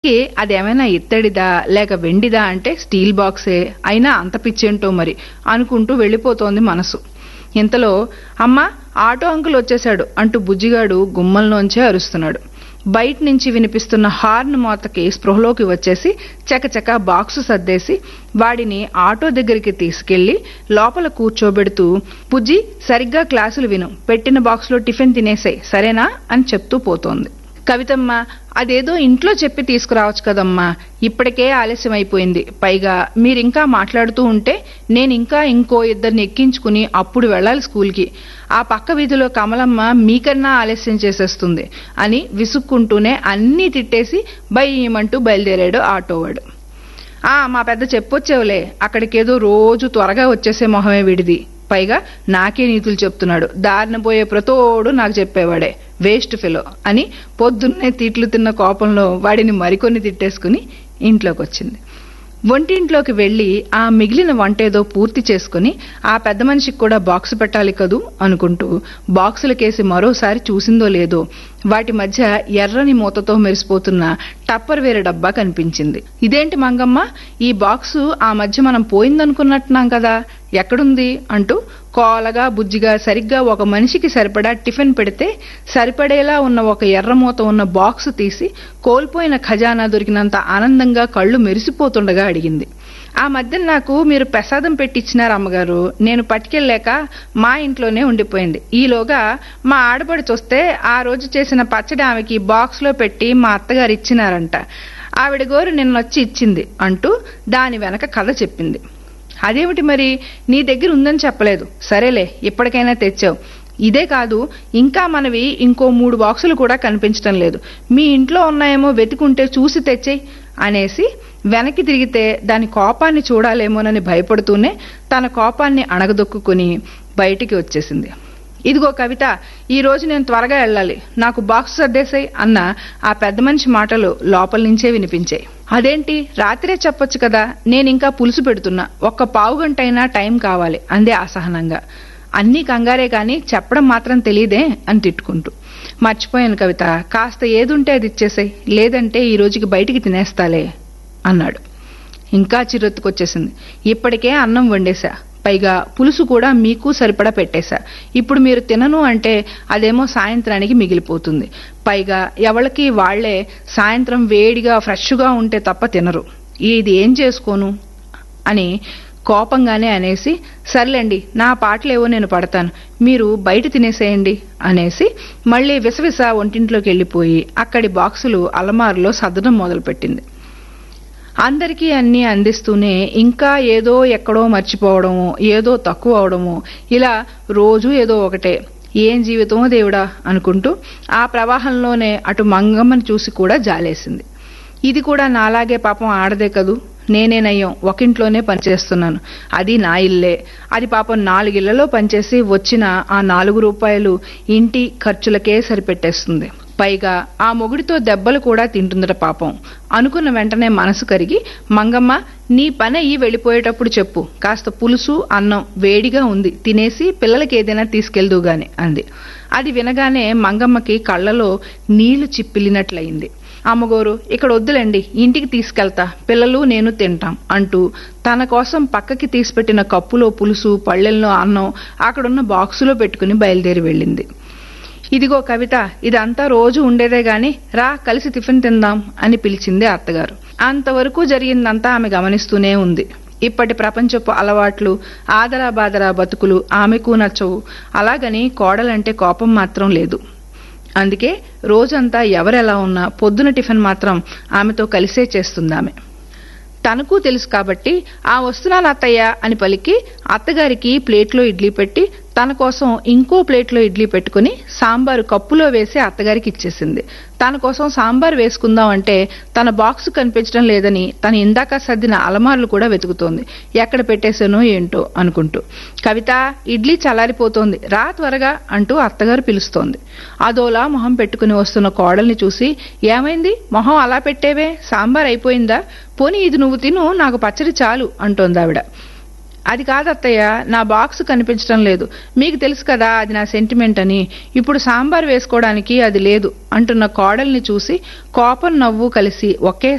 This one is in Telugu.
కి అదేమైనా ఇత్తడిదా లేక వెండిదా అంటే స్టీల్ బాక్సే అయినా అంత పిచ్చేంటో మరి అనుకుంటూ వెళ్ళిపోతోంది మనసు ఇంతలో అమ్మా ఆటో అంకుల్ వచ్చేశాడు అంటూ బుజ్జిగాడు గుమ్మంలోంచే అరుస్తున్నాడు బయట నుంచి వినిపిస్తున్న హార్న్ మోతకి స్పృహలోకి వచ్చేసి చకచక బాక్సు సర్దేసి వాడిని ఆటో దగ్గరికి తీసుకెళ్లి లోపల కూర్చోబెడుతూ బుజ్జి సరిగ్గా క్లాసులు విను పెట్టిన బాక్సులో టిఫిన్ తినేసాయి సరేనా అని చెప్తూ పోతోంది కవితమ్మ అదేదో ఇంట్లో చెప్పి తీసుకురావచ్చు కదమ్మా ఇప్పటికే ఆలస్యం అయిపోయింది పైగా మీరింకా మాట్లాడుతూ ఉంటే నేను ఇంకా ఇంకో ఇద్దరిని ఎక్కించుకుని అప్పుడు వెళ్ళాలి స్కూల్కి ఆ పక్క వీధిలో కమలమ్మ మీకన్నా ఆలస్యం చేసేస్తుంది అని విసుక్కుంటూనే అన్నీ తిట్టేసి భయమంటూ బయలుదేరాడు ఆటోవాడు ఆ మా పెద్ద చెప్పొచ్చేవులే అక్కడికేదో రోజు త్వరగా వచ్చేసే మొహమే విడిది పైగా నాకే నీతులు చెప్తున్నాడు దారిన పోయే ప్రతోడు నాకు చెప్పేవాడే వేస్ట్ ఫెలో అని పొద్దున్నే తిట్లు తిన్న కోపంలో వాడిని మరికొన్ని తిట్టేసుకుని ఇంట్లోకి వచ్చింది వంటింట్లోకి వెళ్లి ఆ మిగిలిన వంటేదో పూర్తి చేసుకుని ఆ పెద్ద మనిషికి కూడా బాక్సు పెట్టాలి కదూ అనుకుంటూ బాక్సులకేసి మరోసారి చూసిందో లేదో వాటి మధ్య ఎర్రని మూతతో మెరిసిపోతున్న టప్పర్ వేరే డబ్బా కనిపించింది ఇదేంటి మంగమ్మ ఈ బాక్సు ఆ మధ్య మనం పోయిందనుకున్నట్టున్నాం కదా ఎక్కడుంది అంటూ కోలగా బుజ్జిగా సరిగ్గా ఒక మనిషికి సరిపడా టిఫిన్ పెడితే సరిపడేలా ఉన్న ఒక ఎర్రమూత ఉన్న బాక్స్ తీసి కోల్పోయిన ఖజానా దొరికినంత ఆనందంగా కళ్ళు మెరిసిపోతుండగా అడిగింది ఆ మధ్య నాకు మీరు ప్రసాదం పెట్టించినారు అమ్మగారు నేను పట్టుకెళ్ళాక మా ఇంట్లోనే ఉండిపోయింది ఈలోగా మా ఆడపడి వస్తే ఆ రోజు చేసిన పచ్చడి ఆమెకి బాక్స్ లో పెట్టి మా అత్తగారు ఇచ్చినారంట ఆవిడ గోరు నిన్నొచ్చి ఇచ్చింది అంటూ దాని వెనక కథ చెప్పింది అదేమిటి మరి నీ దగ్గర ఉందని చెప్పలేదు సరేలే ఇప్పటికైనా తెచ్చావు ఇదే కాదు ఇంకా మనవి ఇంకో మూడు బాక్సులు కూడా కనిపించడం లేదు మీ ఇంట్లో ఉన్నాయేమో వెతుకుంటే చూసి తెచ్చేయి అనేసి వెనక్కి తిరిగితే దాని కోపాన్ని చూడాలేమోనని భయపడుతూనే తన కోపాన్ని అణగదొక్కుని బయటికి వచ్చేసింది ఇదిగో కవిత ఈ రోజు నేను త్వరగా వెళ్ళాలి నాకు బాక్స్ సర్దేశాయి అన్న ఆ పెద్ద మనిషి మాటలు లోపల నుంచే వినిపించాయి అదేంటి రాత్రే చెప్పొచ్చు కదా నేను ఇంకా పులుసు పెడుతున్నా ఒక్క పావు గంట అయినా టైం కావాలి అందే అసహనంగా అన్నీ కంగారే కాని చెప్పడం మాత్రం తెలియదే అని తిట్టుకుంటూ మర్చిపోయాను కవిత కాస్త ఏదుంటే అది ఇచ్చేసాయి లేదంటే ఈ రోజుకి బయటికి తినేస్తాలే అన్నాడు ఇంకా చిరెత్తుకొచ్చేసింది ఇప్పటికే అన్నం వండేశా పైగా పులుసు కూడా మీకు సరిపడా పెట్టేశా ఇప్పుడు మీరు తినను అంటే అదేమో సాయంత్రానికి మిగిలిపోతుంది పైగా ఎవళ్ళకి వాళ్లే సాయంత్రం వేడిగా ఫ్రెష్గా ఉంటే తప్ప తినరు ఇది ఏం చేసుకోను అని కోపంగానే అనేసి సర్లేండి నా పాటలేవో నేను పడతాను మీరు బయట తినేసేయండి అనేసి మళ్ళీ విసవిస ఒంటింట్లోకి వెళ్ళిపోయి అక్కడి బాక్సులు అలమారులో సర్దడం మొదలుపెట్టింది అందరికీ అన్నీ అందిస్తూనే ఇంకా ఏదో ఎక్కడో మర్చిపోవడము ఏదో తక్కువ అవడము ఇలా రోజు ఏదో ఒకటే ఏం జీవితమో దేవుడా అనుకుంటూ ఆ ప్రవాహంలోనే అటు మంగమ్మని చూసి కూడా జాలేసింది ఇది కూడా నాలాగే పాపం ఆడదే కదూ నేనేనయ్యం ఒకింట్లోనే పనిచేస్తున్నాను అది నా ఇల్లే అది పాపం నాలుగిళ్లలో పనిచేసి వచ్చిన ఆ నాలుగు రూపాయలు ఇంటి ఖర్చులకే సరిపెట్టేస్తుంది పైగా ఆ మొగుడితో దెబ్బలు కూడా తింటుందట పాపం అనుకున్న వెంటనే మనసు కరిగి మంగమ్మ నీ పని అయ్యి వెళ్ళిపోయేటప్పుడు చెప్పు కాస్త పులుసు అన్నం వేడిగా ఉంది తినేసి పిల్లలకి ఏదైనా తీసుకెళ్దు గాని అంది అది వినగానే మంగమ్మకి కళ్ళలో నీళ్లు చిప్పిల్లినట్లయింది అమ్మగోరు ఇక్కడ వద్దులేండి ఇంటికి తీసుకెళ్తా పిల్లలు నేను తింటాం అంటూ తన కోసం పక్కకి తీసిపెట్టిన కప్పులో పులుసు పళ్ళెల్లో అన్నం అక్కడున్న బాక్సులో పెట్టుకుని బయలుదేరి వెళ్ళింది ఇదిగో కవిత ఇదంతా రోజు ఉండేదే గాని రా కలిసి టిఫిన్ తిందాం అని పిలిచింది అత్తగారు అంతవరకు జరిగిందంతా ఆమె గమనిస్తూనే ఉంది ఇప్పటి ప్రపంచపు అలవాట్లు ఆదరా బాదరా బతుకులు ఆమెకు నచ్చవు అలాగని కోడలంటే కోపం మాత్రం లేదు అందుకే రోజంతా ఎవరెలా ఉన్నా పొద్దున టిఫిన్ మాత్రం ఆమెతో కలిసే చేస్తుంది ఆమె తనకు తెలుసు కాబట్టి ఆ వస్తున్నాను అత్తయ్య అని పలికి అత్తగారికి ప్లేట్లో ఇడ్లీ పెట్టి తన కోసం ఇంకో ప్లేట్లో ఇడ్లీ పెట్టుకుని సాంబారు కప్పులో వేసి అత్తగారికి ఇచ్చేసింది తన కోసం సాంబార్ వేసుకుందాం అంటే తన బాక్స్ కనిపించడం లేదని తను ఇందాక సర్దిన అలమార్లు కూడా వెతుకుతోంది ఎక్కడ పెట్టేశానో ఏంటో అనుకుంటూ కవిత ఇడ్లీ చల్లారిపోతోంది రా త్వరగా అంటూ అత్తగారు పిలుస్తోంది అదోలా మొహం పెట్టుకుని వస్తున్న కోడల్ని చూసి ఏమైంది మొహం అలా పెట్టేవే సాంబార్ అయిపోయిందా పోనీ ఇది నువ్వు తిను నాకు పచ్చడి చాలు అంటోంది ఆవిడ అది కాదు అత్తయ్య నా బాక్స్ కనిపించడం లేదు మీకు తెలుసు కదా అది నా సెంటిమెంట్ అని ఇప్పుడు సాంబార్ వేసుకోవడానికి అది లేదు అంటున్న కోడల్ని చూసి కోపం నవ్వు కలిసి ఒకే